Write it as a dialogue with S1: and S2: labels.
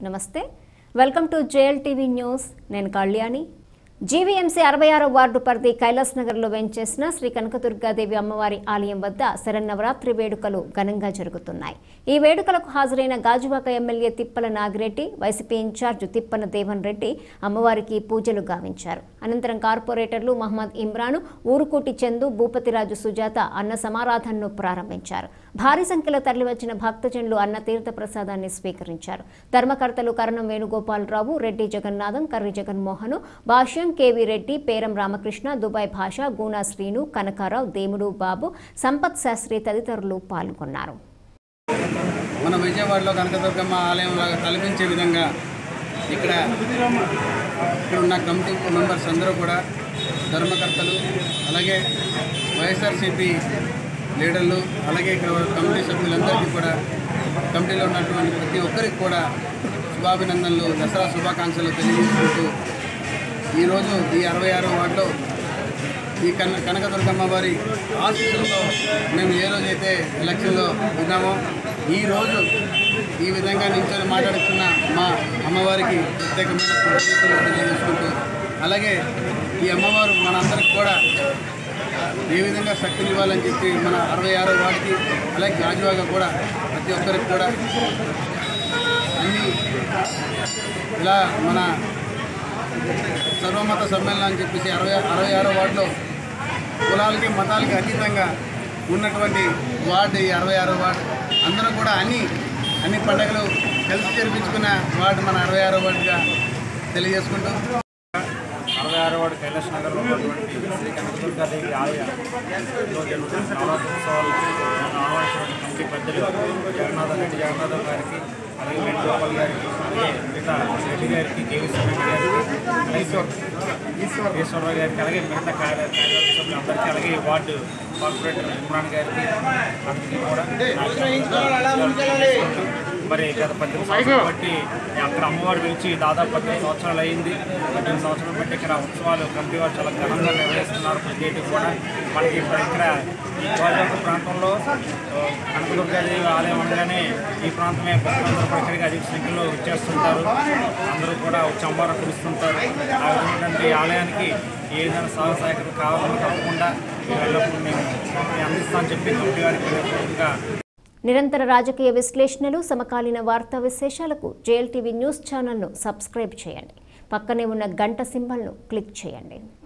S1: నమస్తే welcome to JL TV news నేను Kalyani GVMC అరవై ఆరో వార్డు పరిధి కైలాస్ నగర్లో వెంచేసిన శ్రీ కనకదుర్గాదేవి అమ్మవారి ఆలయం వద్ద శరన్నవరాత్రి వేడుకలు ఘనంగా జరుగుతున్నాయి ఈ వేడుకలకు హాజరైన Gajuwaka MLA Tippala Nagireddy YCP incharge Tippana Devan Reddy అమ్మవారికి పూజలు గావించారు అనంతరం కార్పొరేటర్లు మహమ్మద్ ఇమ్రాను ఊరుకోటి చందు భూపతిరాజు సుజాత అన్న సమారాధనను ప్రారంభించారు భారీ సంఖ్యలో తరలివచ్చిన భక్తజనులు అన్న తీర్థ ప్రసాదాన్ని స్వీకరించారు ధర్మకర్తలు కరణం వేణుగోపాలరావు రెడ్డి జగన్నాథం కర్రి జగన్మోహన్ భాష్యం కేవీ రెడ్డి పేరం రామకృష్ణ దుబాయ్ భాష గూనా శ్రీను కనకారావు దేముడు బాబు సంపత్ శాస్త్రి తదితరులు పాల్గొన్నారు
S2: మన విజయవాడలో కనకదుర్గమ్మ ఆలయం లాగా తలపించే విధంగా ఇక్కడ ఇక్కడ ఉన్న కమిటీ మెంబర్స్ అందరూ కూడా ధర్మకర్తలు అలాగే వైఎస్ఆర్సీపీ లీడర్లు అలాగే ఇక్కడ కమిటీ సభ్యులందరికీ కూడా కమిటీలో ఉన్నటువంటి ప్రతి ఒక్కరికి కూడా శుభాభినందనలు దసరా శుభాకాంక్షలు తెలియజేసుకుంటూ ఈరోజు ఈ అరవై ఆరో వార్డులో ఈ కన కనకదుర్గమ్మ వారి ఆశీస్సులతో మేము ఏ రోజైతే ఎలక్షన్లో విన్నామో ఈ రోజు ఈ విధంగా నిల్చొని మాట్లాడుతున్న మా అమ్మవారికి ప్రత్యేకమైన కృతజ్ఞతలు తెలియజేసుకుంటూ అలాగే ఈ అమ్మవారు మనందరికి కూడా ఏ విధంగా శక్తిని ఇవ్వాలని చెప్పి మన అరవై ఆరో వాడికి అలాగే గాజువాగా కూడా ప్రతి ఒక్కరికి కూడా అన్ని ఇలా మన సర్వమత సమ్మేళనం అని చెప్పేసి అరవై అరవై ఆరో వార్డులో కులాలకి మతాలకి అతీతంగా ఉన్నటువంటి వార్డు ఈ అరవై ఆరో వార్డు అందరూ కూడా అన్ని అన్ని పండుగలు కలిసి జరిపించుకున్న వార్డు మన అరవై ఆరో వార్డుగా తెలియజేసుకుంటూ
S3: అరవై ఆరో వాడు కైలాస్ నగర్లో ఉన్నటువంటి శ్రీ కనకదుర్గాదేవి ఆలయంలో జరుగుతున్న నవరాత్రి ఉత్సవాలకి నన్ను ఆహ్వానించిన కమిటీ పెద్దలు జగన్నాథ రెడ్డి జగన్నాథం గారికి అలాగే వేణుగోపాల్ గారికి అలాగే మిగతా రెడ్డి గారికి కేవీసీ రెడ్డి గారికి అలాగే ఈశ్వరరావు గారికి అలాగే మిగతా కార్య కార్యవర్గ సభ్యులు అందరికీ అలాగే ఈ వార్డు కార్పొరేటర్ ఇమ్రాన్ గారికి అందరికీ కూడా మరి గత పద్దెనిమిది సంవత్సరాలు బట్టి అక్కడ అమ్మవారు పిలిచి దాదాపు పద్దెనిమిది సంవత్సరాలు అయింది పద్దెనిమిది సంవత్సరాలు బట్టి ఇక్కడ ఉత్సవాలు కమిటీ వారు చాలా ఘనంగా నిర్వహిస్తున్నారు ప్రతి ఏటి కూడా మనకి ఇప్పుడు ఇక్కడ ఈ గోదావరి ప్రాంతంలో ఆ, కనకదుర్గాదేవి ఆలయం అనగానే ఈ ప్రాంతమే భక్తులందరూ కూడా ఇక్కడికి అధిక సంఖ్యలో వచ్చేస్తుంటారు అందరూ కూడా వచ్చి అమ్మవారు కురుస్తుంటారు ఆ విధమైనటువంటి ఆలయానికి ఏదైనా సహాయ సహాయకులు కావాలని తప్పకుండా మేము ఎల్లప్పుడూ మేము అందిస్తామని చెప్పి కమిటీ వారికి పూర్వకంగా
S1: నిరంతర రాజకీయ విశ్లేషణలు సమకాలీన వార్తా విశేషాలకు జేఎల్ టీవీ న్యూస్ ఛానల్ను సబ్స్క్రైబ్ చేయండి పక్కనే ఉన్న గంట సింబల్ను క్లిక్ చేయండి